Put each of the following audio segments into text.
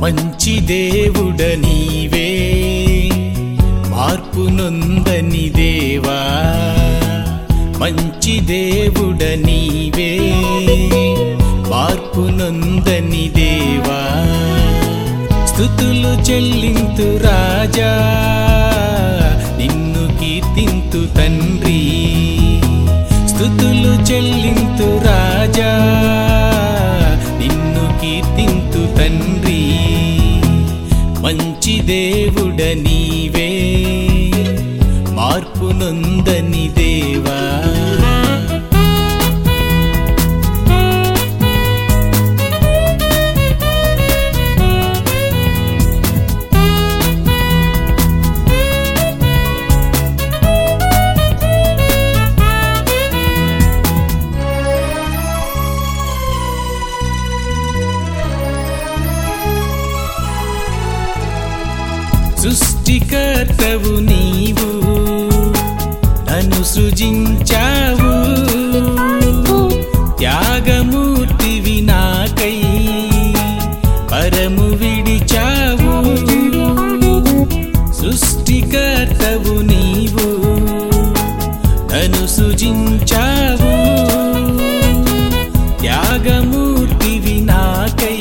మంచి దేవుడ నీవే మార్పు నొందని దేవా మంచి దేవుడ నీవే మార్పు నొందని దేవా స్థుతులు చెల్లింతు రాజా నిన్ను కీర్తింతు తండ్రి స్థుతులు చెల్లింతు రాజా నిన్ను కీర్తింతు తండ్రి మంచి దేవుడ నీవే మార్పు నొందని దేవా సృష్టికర్తవు నీవు నన్ను సృజించావు త్యాగమూర్తివి నాకై పరము విడిచావు సృష్టికర్తవు నీవు నన్ను సృజించావు త్యాగమూర్తివి నాకై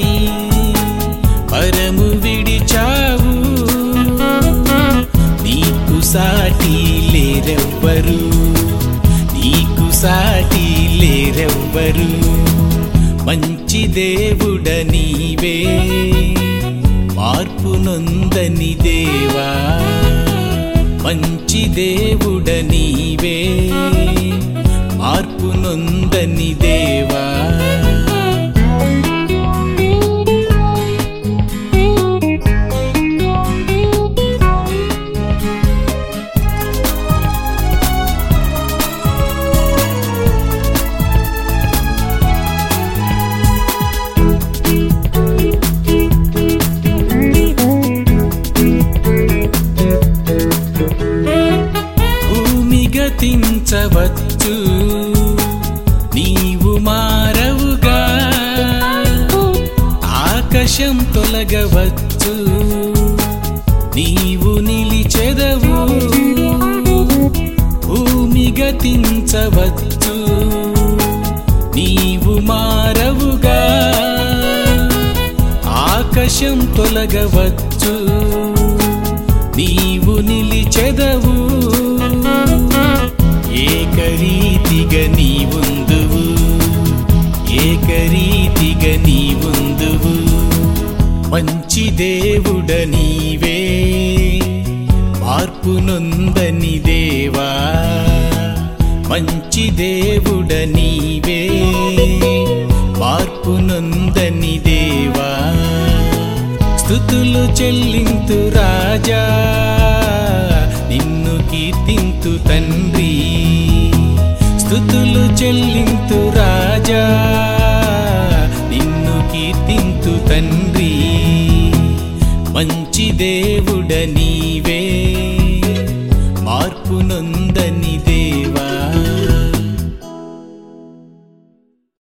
పరము విడిచావు నీకు సాటి లేరెవ్వరు నీకు సాటి లేరెవ్వరు మంచి దేవుడ నీవే మార్పు నొందని దేవా మంచి దేవుడ నీవే మార్పు నొందని దేవా భూమి గతించవచ్చు నీవు మారవుగా ఆకాశం తొలగవచ్చు నీవు నిలిచెదవు భూమి గతించవచ్చు నీవు మారవుగా ఆకాశం తొలగవచ్చు నీవు నిలిచెదవు ఏకరీతిగా నీవుందువు ఏకరీతిగా నీవుందువు మంచి దేవుడ నీవే మార్పు నొందని దేవా మంచి దేవుడ నీవే మార్పు నొందని దేవా స్థుతులు చెల్లింతు రాజా నిన్ను కీర్తింతు తండ్రి స్థుతులు చెల్లింతు రాజా నిన్ను కీర్తింతు తండ్రి మంచి దేవుడ నీవే మార్పు నొందని దేవా